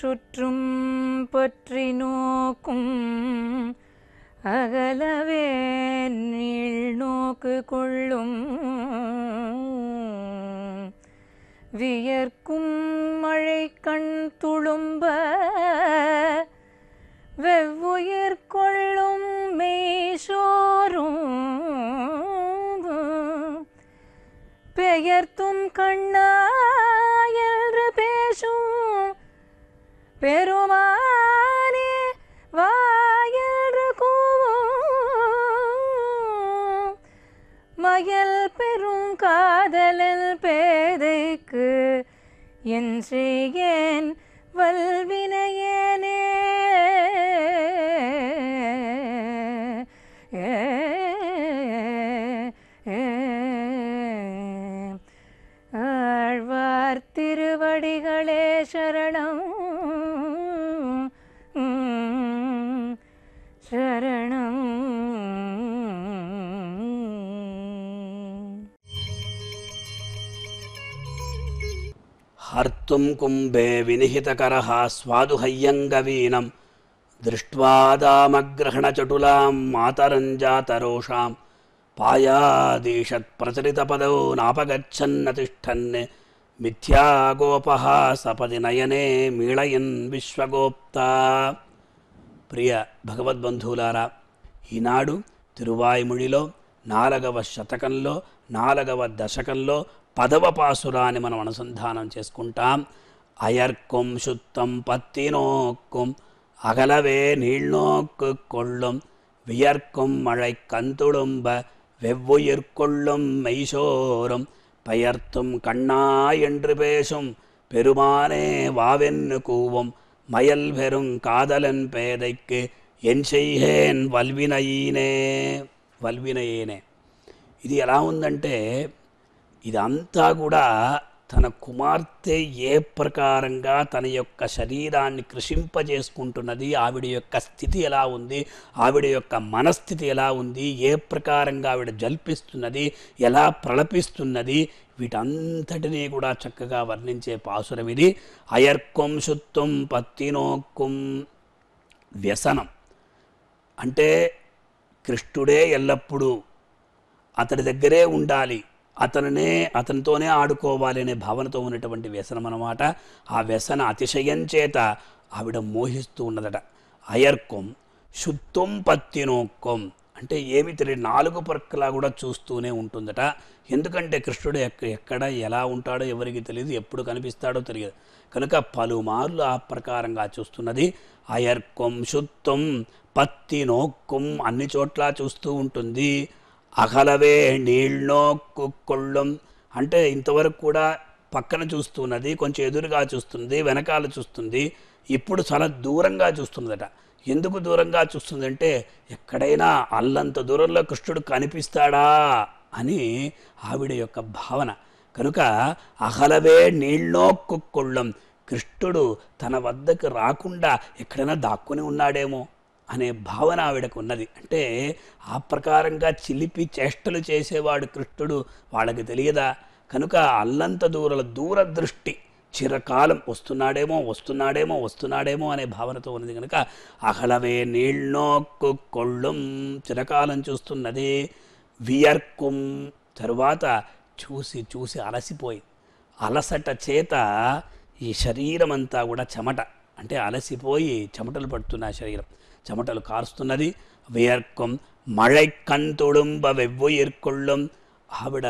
சுற்றும் பற்றி நோக்கும் அகலவே நீள் நோக்கு கொள்ளும் வியர்க்கும் மழை கண் துளும்ப வெவ்வுயிர் கொள்ளும் மெய்சோரும் பெயர்த்தும் கண்ணா என்று பேசும் பெருமானே வாயென்று கூவும் மயல் பெரும் காதலில் பேதைக்கு என் செய்யேன் வல்வினையேனே ஏ, ஏ, ஆழ்வார் திருவடிகளே சரணம் சரணம் హర్తుం కుంభే వినిహితకరః స్వాదుహయ్యంగవీనం దృష్ట్వాదామగ్రహణచటులాం మాతరంజాతరోషాం పాయాదీషత్ ప్రచలితపదౌ నాపగచ్చన్నతిష్టన్ మిథ్యాగోపః సపది నయనే మీళయన్ విశ్వగోప్తా ప్రియ భగవద్బంధువులారా ఈనాడు తిరువాయిముడిలో నాలుగవ శతకంలో నాలుగవ దశకంలో పదవ పాసురాన్ని మనం అనుసంధానం చేసుకుంటాం అయర్కొం శుత్తం పత్తినోక్కుం అగలవే నీళ్నోక్కు కొள்ளும் வியர்க்கும் மழை கந்துளும்ப வெவ்வுயிர்கொள்ளும் மெய்சோரும் பெயர்த்தும் கண்ணா என்று பேசும் பெருமானே வாவென்னு கூவும் மயல் பெரும் காதலன் பேதைக்கு ఎన్ చెయ్యేన్ వల్వినయీనే వల్వినయేనే ఇది ఎలా ఉందంటే ఇదంతా కూడా తన కుమార్తె ఏ ప్రకారంగా తన యొక్క శరీరాన్ని కృషింపజేసుకుంటున్నది ఆవిడ యొక్క స్థితి ఎలా ఉంది ఆవిడ యొక్క మనస్థితి ఎలా ఉంది ఏ ప్రకారంగా ఆవిడ జల్పిస్తున్నది ఎలా ప్రలపిస్తున్నది వీటంతటినీ కూడా చక్కగా వర్ణించే పాసురం ఇది అయర్కొం శుత్వం పత్తినోక్కుం వ్యసనం అంటే కృష్ణుడే ఎల్లప్పుడూ అతడి దగ్గరే ఉండాలి అతనినే అతనితోనే ఆడుకోవాలి అనే భావనతో ఉన్నటువంటి వ్యసనం అన్నమాట ఆ వ్యసన అతిశయం చేత ఆవిడ మోహిస్తూ ఉన్నదట అయర్కొం శుద్ధం పత్తినోక్కం అంటే ఏమి తెలియదు నాలుగు పక్కలా కూడా చూస్తూనే ఉంటుందట ఎందుకంటే కృష్ణుడు ఎక్క ఎక్కడ ఎలా ఉంటాడో ఎవరికి తెలియదు ఎప్పుడు కనిపిస్తాడో తెలియదు కనుక పలుమార్లు ఆ ప్రకారంగా చూస్తున్నది అయర్కొం శుద్ధం పత్తి నోక్కుం అన్ని చోట్ల చూస్తూ ఉంటుంది అగలవే నీళ్ళనోక్కు కొళ్ళం అంటే ఇంతవరకు కూడా పక్కన చూస్తున్నది కొంచెం ఎదురుగా చూస్తుంది వెనకాల చూస్తుంది ఇప్పుడు చాలా దూరంగా చూస్తున్నదట ఎందుకు దూరంగా చూస్తుందంటే ఎక్కడైనా అల్లంత దూరంలో కృష్ణుడు కనిపిస్తాడా అని ఆవిడ యొక్క భావన కనుక అహలవే నీళ్ళనోక్కు కొళ్ళం కృష్ణుడు తన వద్దకు రాకుండా ఎక్కడైనా దాక్కుని ఉన్నాడేమో అనే భావన ఆవిడకు ఉన్నది అంటే ఆ ప్రకారంగా చిలిపి చేష్టలు చేసేవాడు కృష్ణుడు వాళ్ళకి తెలియదా కనుక అల్లంత దూరల దూరదృష్టి చిరకాలం వస్తున్నాడేమో వస్తున్నాడేమో వస్తున్నాడేమో అనే భావనతో ఉన్నది కనుక అహలవే నీళ్ళనోక్కు కొళ్ళుం చిరకాలం చూస్తున్నది వియర్కుం తరువాత చూసి చూసి అలసిపోయి అలసట చేత ఈ శరీరం అంతా కూడా చెమట అంటే అలసిపోయి చెమటలు పడుతున్న ఆ శరీరం చెమటలు కారుస్తున్నది వియర్కం మழை కణ్ తొడుంబ వెవ్వొయ్యర్కొళ్ళం ఆవిడ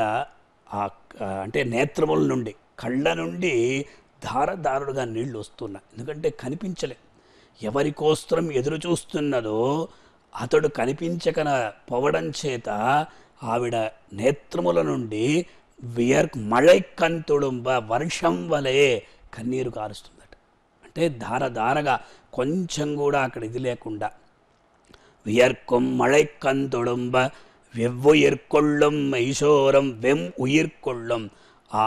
ఆ ఆ అంటే నేత్రముల నుండి కళ్ళ నుండి ధారధారుడుగా నీళ్లు వస్తున్నాయి ఎందుకంటే కనిపించలే ఎవరి కోస్త్రం ఎదురు చూస్తున్నదో అతడు కనిపించకన పోవడం చేత ఆవిడ నేత్రముల నుండి వియర్ మழை కంతుడుంబ వర్షం వలె కన్నీరు కారుస్తుందట అంటే ధార ధారగా కొంచెం కూడా అక్కడ ఇది లేకుండా வியர்க்கும் மழைக்கண் தொடும்ப వెవ్వుయిర్కొళ్ళం మైశోరం వెం ఉయిర్కొళ్ళం ఆ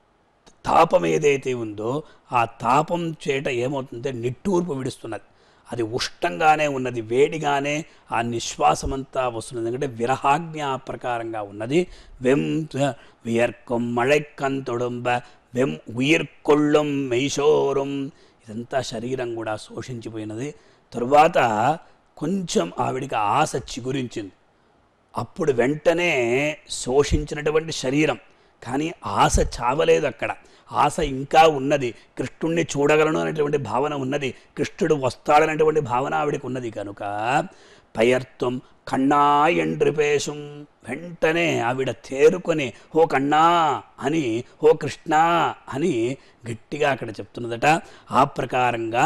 తాపం ఏదైతే ఉందో ఆ తాపం చేట ఏమవుతుందంటే నిట్టూర్పు విడుస్తున్నది అది ఉష్ణంగానే ఉన్నది వేడిగానే ఆ నిశ్వాసమంతా వస్తున్నది ఎందుకంటే విరహాజ్ఞ ఆ ప్రకారంగా ఉన్నది వెం వియర్కొం మழைக்கண் தொடும்ப వెం ఉయిర్కొళ్ళం మైశోరం ఇదంతా శరీరం కూడా శోషించిపోయినది తరువాత కొంచెం ఆవిడికి ఆశ చిగురించింది అప్పుడు వెంటనే శోషించినటువంటి శరీరం కానీ ఆశ చావలేదు అక్కడ ఆశ ఇంకా ఉన్నది కృష్ణుణ్ణి చూడగలను అనేటువంటి భావన ఉన్నది కృష్ణుడు వస్తాడనేటువంటి భావన ఆవిడకి ఉన్నది కనుక పయర్త్వం కన్నా ఎండ్రిపేశం వెంటనే ఆవిడ తేరుకొని ఓ కన్నా అని ఓ కృష్ణ అని గట్టిగా అక్కడ చెప్తున్నదట ఆ ప్రకారంగా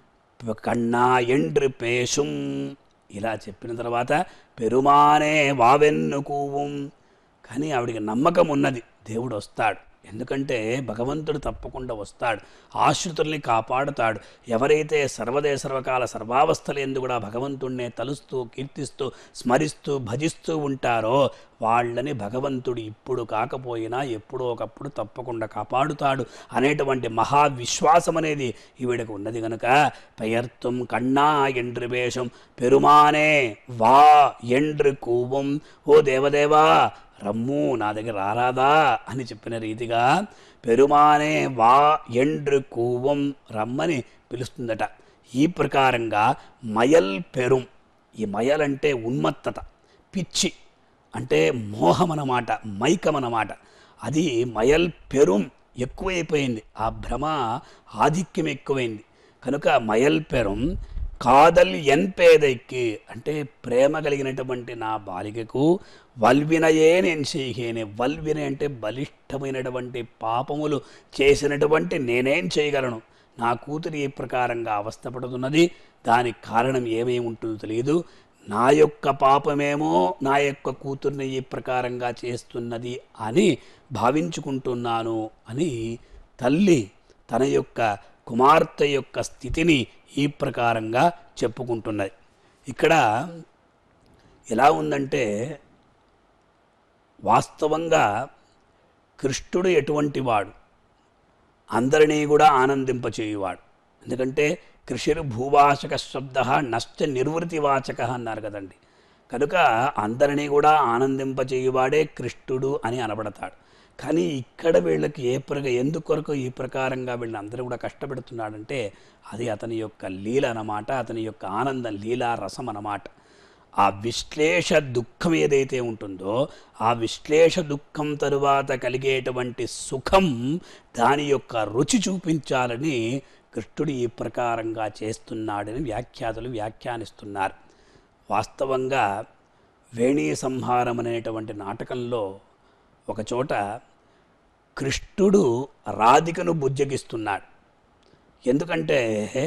కన్నా ఎండ్రి పేషుం ఇలా చెప్పిన తర్వాత పెరుమానే వావెన్నుకూవం కానీ ఆవిడికి నమ్మకం ఉన్నది దేవుడు వస్తాడు ఎందుకంటే భగవంతుడు తప్పకుండా వస్తాడు ఆశ్రితుల్ని కాపాడుతాడు ఎవరైతే సర్వదే సర్వకాల సర్వావస్థలు ఎందు కూడా భగవంతుణ్ణే తలుస్తూ కీర్తిస్తూ స్మరిస్తూ భజిస్తూ ఉంటారో వాళ్ళని భగవంతుడు ఇప్పుడు కాకపోయినా ఎప్పుడో ఒకప్పుడు తప్పకుండా కాపాడుతాడు అనేటువంటి మహావిశ్వాసం అనేది ఈవిడకు ఉన్నది కనుక పెయర్తం కన్నా ఎండ్రి వేషం పెరుమానే వా ఎండ్రి కూవం ఓ దేవదేవా రమ్ము నా దగ్గర రారాదా అని చెప్పిన రీతిగా పెరుమానే వా ఎండ్రు కూవం రమ్మని పిలుస్తుందట ఈ ప్రకారంగా మయల్ పెరుం ఈ మయల్ అంటే ఉన్మత్తత పిచ్చి అంటే మోహం అన్నమాట మైకం అన్నమాట అది మయల్ పెరుం ఎక్కువైపోయింది ఆ భ్రమ ఆధిక్యం ఎక్కువైంది కనుక మయల్ పెరుం కాదల్ ఎన్పేదైకి అంటే ప్రేమ కలిగినటువంటి నా బాలికకు వల్వినయే నేను చేయగేనే వల్విన అంటే బలిష్టమైనటువంటి పాపములు చేసినటువంటి నేనేం చేయగలను నా కూతురు ఈ ప్రకారంగా అవస్థపడుతున్నది దానికి కారణం ఏమేమి ఉంటుందో తెలియదు నా యొక్క పాపమేమో నా యొక్క కూతుర్ని ఈ ప్రకారంగా చేస్తున్నది అని భావించుకుంటున్నాను అని తల్లి తన యొక్క కుమార్తె యొక్క స్థితిని ఈ ప్రకారంగా చెప్పుకుంటున్నది ఇక్కడ ఎలా ఉందంటే వాస్తవంగా కృష్ణుడు ఎటువంటి వాడు అందరినీ కూడా ఆనందింపచేయువాడు ఎందుకంటే కృషిరు భూవాచక శబ్ద నష్ట నిర్వృతివాచక అన్నారు కదండి కనుక అందరినీ కూడా ఆనందింపచేయువాడే కృష్ణుడు అని అనబడతాడు కానీ ఇక్కడ వీళ్ళకి ఏ ప్రక ఎందుకొరకు ఈ ప్రకారంగా వీళ్ళని అందరూ కూడా కష్టపెడుతున్నాడంటే అది అతని యొక్క లీల అన్నమాట అతని యొక్క ఆనందం లీలా రసం అన్నమాట ఆ విశ్లేష దుఃఖం ఏదైతే ఉంటుందో ఆ విశ్లేష దుఃఖం తరువాత కలిగేటువంటి సుఖం దాని యొక్క రుచి చూపించాలని కృష్ణుడు ఈ ప్రకారంగా చేస్తున్నాడని వ్యాఖ్యాతులు వ్యాఖ్యానిస్తున్నారు వాస్తవంగా వేణీ సంహారం అనేటువంటి నాటకంలో ఒకచోట కృష్ణుడు రాధికను బుజ్జగిస్తున్నాడు ఎందుకంటే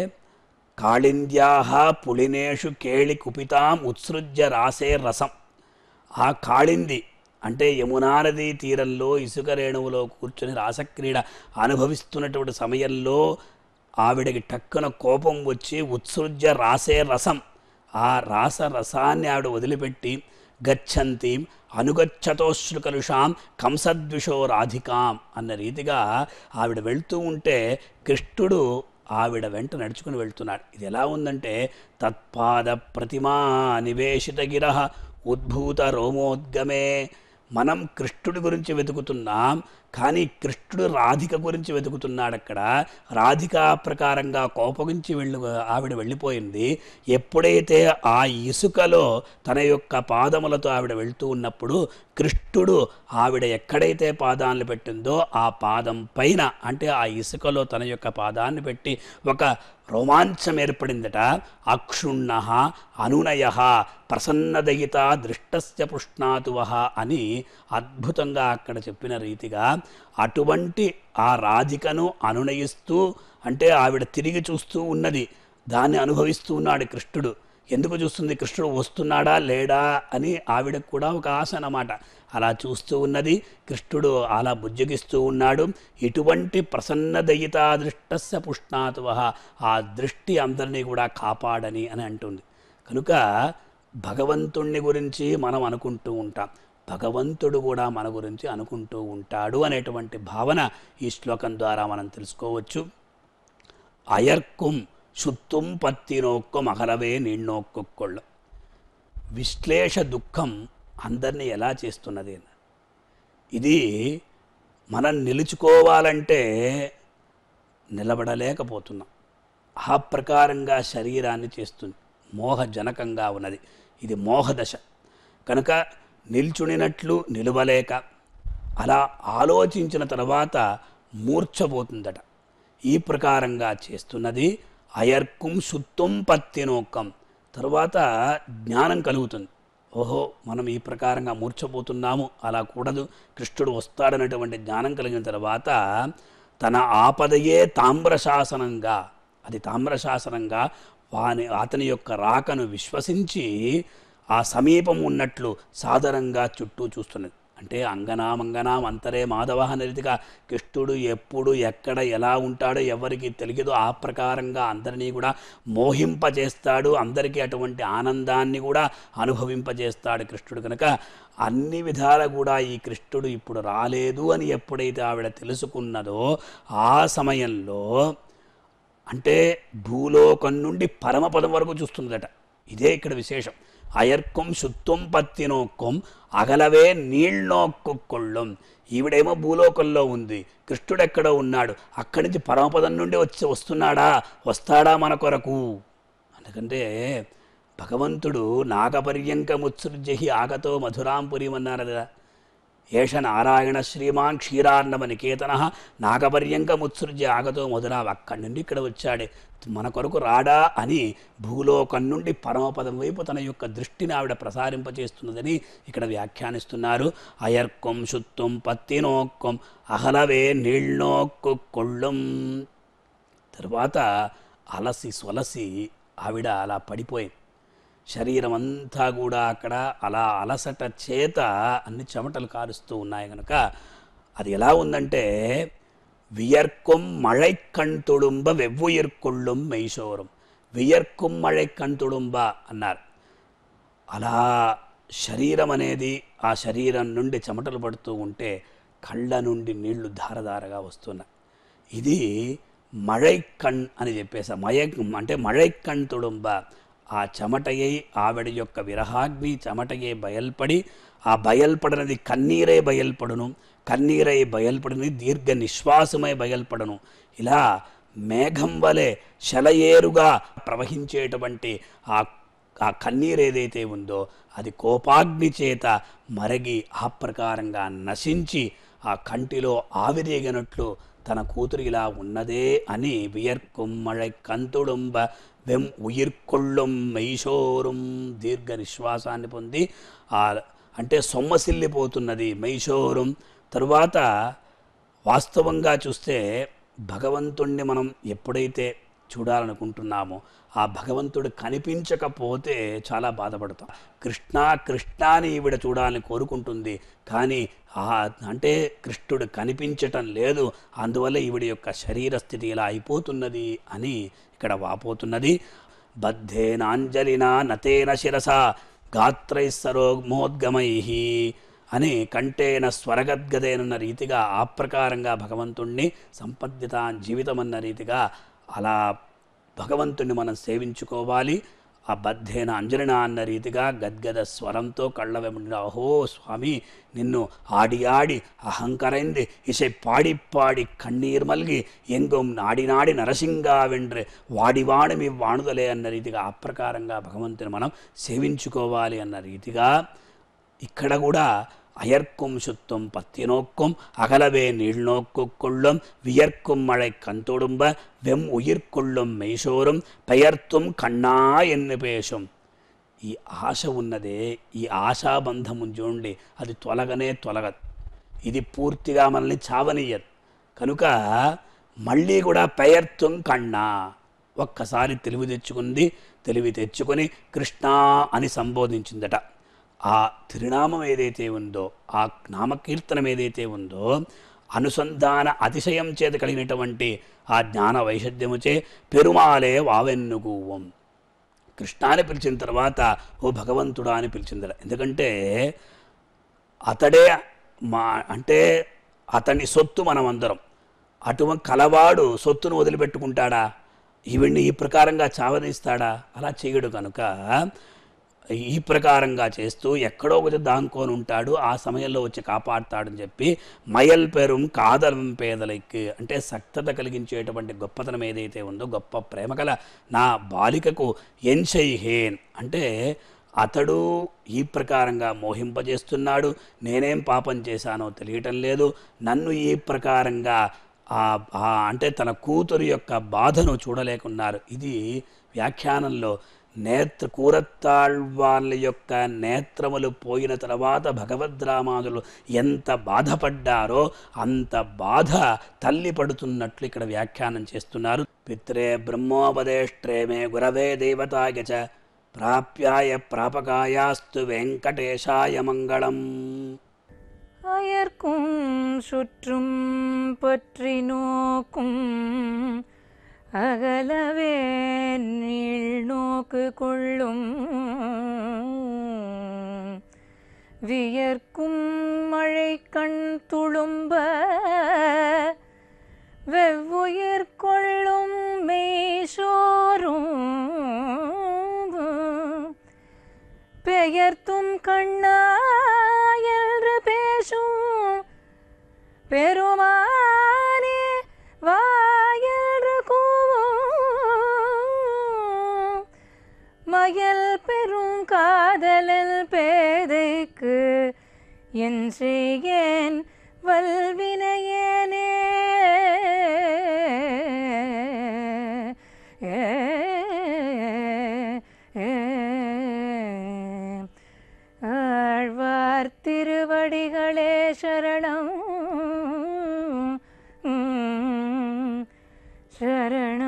కాళింద్యాహ పులినేషు కేళి కుపితాం ఉత్సృజ్య రాసే రసం ఆ కాళింది అంటే యమునా నదీ తీరంలో ఇసుక రేణువులో కూర్చొని రాసక్రీడ అనుభవిస్తున్నటువంటి సమయంలో ఆవిడకి టక్కున కోపం వచ్చి ఉత్సృజ్య రాసే రసం ఆ రాస రసాన్ని ఆవిడ వదిలిపెట్టి గచ్చంతి అనుగచ్చతోశ్రుకలుషాం కంసద్విషో రాధికాం అన్న రీతిగా ఆవిడ వెళ్తూ ఉంటే కృష్ణుడు ఆవిడ వెంట నడుచుకుని వెళ్తున్నాడు ఇది ఎలా ఉందంటే తత్పాద ప్రతిమా నివేశిత గిర ఉద్భూత రోమోద్గమే మనం కృష్ణుడి గురించి వెతుకుతున్నాం కానీ కృష్ణుడు రాధిక గురించి వెతుకుతున్నాడు అక్కడ రాధిక ప్రకారంగా కోపగించి వెళ్ళి ఆవిడ వెళ్ళిపోయింది ఎప్పుడైతే ఆ ఇసుకలో తన యొక్క పాదములతో ఆవిడ వెళ్తూ ఉన్నప్పుడు కృష్ణుడు ఆవిడ ఎక్కడైతే పాదాలను పెట్టిందో ఆ పాదం పైన అంటే ఆ ఇసుకలో తన యొక్క పాదాన్ని పెట్టి ఒక రోమాంచం ఏర్పడిందట అక్షుణ్ణ అనునయ ప్రసన్నదయిత దృష్టస్య పుష్ణాతువ అని అద్భుతంగా అక్కడ చెప్పిన రీతిగా అటువంటి ఆ రాధికను అనునయిస్తూ అంటే ఆవిడ తిరిగి చూస్తూ ఉన్నది దాన్ని అనుభవిస్తూ ఉన్నాడు కృష్ణుడు ఎందుకు చూస్తుంది కృష్ణుడు వస్తున్నాడా లేడా అని ఆవిడకు కూడా ఒక ఆశ అన్నమాట అలా చూస్తూ ఉన్నది కృష్ణుడు అలా బుజ్జగిస్తూ ఉన్నాడు ఇటువంటి ప్రసన్న దయితా దృష్టస్య పుష్ణాతువ ఆ దృష్టి అందరినీ కూడా కాపాడని అని అంటుంది కనుక భగవంతుణ్ణి గురించి మనం అనుకుంటూ ఉంటాం భగవంతుడు కూడా మన గురించి అనుకుంటూ ఉంటాడు అనేటువంటి భావన ఈ శ్లోకం ద్వారా మనం తెలుసుకోవచ్చు అయర్కుం శుత్తుం పత్తినోక్కం అహరవే నిన్నోక్కొళ్ళ విశ్లేష దుఃఖం అందరినీ ఎలా చేస్తున్నది అన్న ఇది మనం నిలుచుకోవాలంటే నిలబడలేకపోతున్నాం ఆ ప్రకారంగా శరీరాన్ని చేస్తుంది మోహజనకంగా ఉన్నది ఇది మోహదశ కనుక నిల్చునినట్లు నిలవలేక అలా ఆలోచించిన తర్వాత మూర్ఛపోతుందట ఈ ప్రకారంగా చేస్తున్నది అయర్కుం శుత్వం పత్తినోక్కం తర్వాత జ్ఞానం కలుగుతుంది ఓహో మనం ఈ ప్రకారంగా మూర్ఛపోతున్నాము అలా కూడదు కృష్ణుడు వస్తాడనేటువంటి జ్ఞానం కలిగిన తర్వాత తన ఆపదయే తామ్రశాసనంగా అది తామ్రశాసనంగా వాని అతని యొక్క రాకను విశ్వసించి ఆ సమీపం ఉన్నట్లు సాదరంగా చుట్టూ చూస్తున్నది అంటే అంగనాం అంగనాం అంతరే మాధవ అనే రీతిగా కృష్ణుడు ఎప్పుడు ఎక్కడ ఎలా ఉంటాడో ఎవరికి తెలియదు ఆ ప్రకారంగా అందరినీ కూడా మోహింపజేస్తాడు అందరికీ అటువంటి ఆనందాన్ని కూడా అనుభవింపజేస్తాడు కృష్ణుడు కనుక అన్ని విధాల కూడా ఈ కృష్ణుడు ఇప్పుడు రాలేదు అని ఎప్పుడైతే ఆవిడ తెలుసుకున్నదో ఆ సమయంలో అంటే భూలోకం నుండి పరమపదం వరకు చూస్తుందట ఇదే ఇక్కడ విశేషం అయర్కొం శుత్వం పత్తినోక్కం అగలవే నీళ్ళనోక్కొళ్ళం ఈవిడేమో భూలోకంలో ఉంది కృష్ణుడు ఎక్కడో ఉన్నాడు అక్కడి నుంచి పరమపదం నుండి వచ్చి వస్తున్నాడా వస్తాడా మన కొరకు ఎందుకంటే భగవంతుడు నాగపర్యంకముత్సృజ్యహి ఆగతో మధురాంపురీం అన్నారు కదా ఏష నారాయణ శ్రీమాన్ క్షీరార్ణవ నికేతన నాగపర్యంకముత్సృజ్య ఆగతో మధురా అక్కడి నుండి ఇక్కడ వచ్చాడే మన కొరకు రాడా అని భూలోకం నుండి పరమపదం వైపు తన యొక్క దృష్టిని ఆవిడ ప్రసారింపచేస్తున్నదని ఇక్కడ వ్యాఖ్యానిస్తున్నారు అయర్కొం శుత్వం పత్తినోక్కం అహలవే నీళ్ళనోక్కు కొళ్ళం తరువాత అలసి సొలసి ఆవిడ అలా పడిపోయింది శరీరం అంతా కూడా అక్కడ అలా అలసట చేత అన్ని చెమటలు కారుస్తూ ఉన్నాయి కనుక అది ఎలా ఉందంటే వియర్కొం మழை కణ్ తుడుంబ వెవ్వుయిర్కొళ్ళుం మైసోరం వియర్కొం మழை కణ్ తుడుంబ అన్నారు అలా శరీరం అనేది ఆ శరీరం నుండి చెమటలు పడుతూ ఉంటే కళ్ళ నుండి నీళ్లు ధారధారగా వస్తున్నాయి ఇది మழை కణ్ అని చెప్పేసా మయ అంటే మழை కణ్ తుడుంబ ఆ చెమటయ్యై ఆవిడ యొక్క విరహాగ్ని చెమటయ్యే బయల్పడి ఆ బయల్పడనది కన్నీరై బయల్పడును కన్నీరై బయల్పడినది దీర్ఘ నిశ్వాసమై బయల్పడను ఇలా మేఘం వలె శలయేరుగా ప్రవహించేటువంటి ఆ ఆ కన్నీరు ఏదైతే ఉందో అది కోపాగ్ని చేత మరగి ఆ ప్రకారంగా నశించి ఆ కంటిలో ఆవిరేగినట్లు తన కూతురు ఇలా ఉన్నదే అని వియర్కుమ్మళై కంతుడుంబ వెం ఉయిర్కొళ్ళుం మైషోరుం దీర్ఘ నిశ్వాసాన్ని పొంది ఆ అంటే సొమ్మసిల్లిపోతున్నది మైషోరుం తరువాత వాస్తవంగా చూస్తే భగవంతుణ్ణి మనం ఎప్పుడైతే చూడాలనుకుంటున్నామో ఆ భగవంతుడు కనిపించకపోతే చాలా బాధపడతాం కృష్ణ కృష్ణాని ఈవిడ చూడాలని కోరుకుంటుంది కానీ ఆ అంటే కృష్ణుడు కనిపించటం లేదు అందువల్ల ఈవిడ యొక్క శరీర స్థితి ఇలా అయిపోతున్నది అని ఇక్కడ వాపోతున్నది బద్ధేనాంజలినా నతేన శిరస గాత్రై సరోమోద్గమై అని కంటేన స్వరగద్గదేనన్న రీతిగా ఆ ప్రకారంగా భగవంతుణ్ణి సంపద్యత జీవితం అన్న రీతిగా అలా భగవంతుణ్ణి మనం సేవించుకోవాలి ఆ బద్ధేన అంజలిన అన్న రీతిగా గద్గద స్వరంతో కళ్ళ వెంబడిన అహో స్వామి నిన్ను ఆడి ఆడి అహంకరైంది ఇసై పాడి పాడి కన్నీర్ మల్గి ఎంగొం నాడి నాడి నరసింగా వెండ్రే వాడివాడి మీ వాణుదలే అన్న రీతిగా ఆ ప్రకారంగా భగవంతుని మనం సేవించుకోవాలి అన్న రీతిగా ఇక్కడ కూడా அயர்க்கும் சுத்தும் பத்தினோக்கும் அகலவே நீழ்நோக்குள்ளும் வியர்க்கும் மழை கந்தொடும்ப வெம் உயிர்கொள்ளும் மெய்சோரும் பெயர்த்தும் కన్నా ఎన్ను పేషం ఈ ఆశ ఉన్నదే ఈ ఆశాబంధము చూడండి అది తొలగనే తొలగదు ఇది పూర్తిగా మనల్ని చావనీయదు కనుక మళ్ళీ కూడా పెయర్తుం కన్నా ఒక్కసారి తెలివి తెచ్చుకుంది తెలివి తెచ్చుకొని కృష్ణ అని సంబోధించిందట ఆ తిరునామం ఏదైతే ఉందో ఆ నామకీర్తనం ఏదైతే ఉందో అనుసంధాన అతిశయం చేత కలిగినటువంటి ఆ జ్ఞాన వైషద్యముచే పెరుమాలే వావెన్నుగూవం కృష్ణాని పిలిచిన తర్వాత ఓ భగవంతుడా అని పిలిచిందట ఎందుకంటే అతడే మా అంటే అతని సొత్తు మనం అందరం అటువంటి కలవాడు సొత్తును వదిలిపెట్టుకుంటాడా ఈవిడ్ని ఈ ప్రకారంగా చావదీస్తాడా అలా చేయడు కనుక ఈ ప్రకారంగా చేస్తూ ఎక్కడో ఒకటి దాంకొని ఉంటాడు ఆ సమయంలో వచ్చి కాపాడుతాడని చెప్పి మయల్ పెరుం కాదలం పేదలకి అంటే సక్తత కలిగించేటువంటి గొప్పతనం ఏదైతే ఉందో గొప్ప ప్రేమ గల నా బాలికకు ఎన్షైహేన్ అంటే అతడు ఈ ప్రకారంగా మోహింపజేస్తున్నాడు నేనేం పాపం చేశానో తెలియటం లేదు నన్ను ఈ ప్రకారంగా ఆ- ఆ అంటే తన కూతురు యొక్క బాధను చూడలేకున్నారు ఇది వ్యాఖ్యానంలో నేత్ర కూరత్తాళ్వాళ్ళ యొక్క నేత్రములు పోయిన తర్వాత భగవద్రామాదులు ఎంత బాధపడ్డారో అంత బాధ తల్లి పడుతున్నట్లు ఇక్కడ వ్యాఖ్యానం చేస్తున్నారు పిత్రే బ్రహ్మోపదేష్ట్రే మే గురవే దేవతాయ చ ప్రాప్యాయ ప్రాపకాయాస్తు వెంకటేశాయ మంగళం அயர்க்கும் சுற்றும் பற்றி நோக்கும் அகலவே நீள் நோக்கு கொள்ளும் வியர்க்கும் மழை கண் துளும்ப வெவ்வுயிர் கொள்ளும் மெய்சோரும் பெயர்த்தும் கண்ணா என்று பேசும் பெருமானே வாயன்று கூவும் மயல் பெரும் காதலில் பேதைக்கு என் செய்யேன் வல்வினையேனே ஏ, ஏ, ஆழ்வார் திருவடிகளே சரணம் சரணம்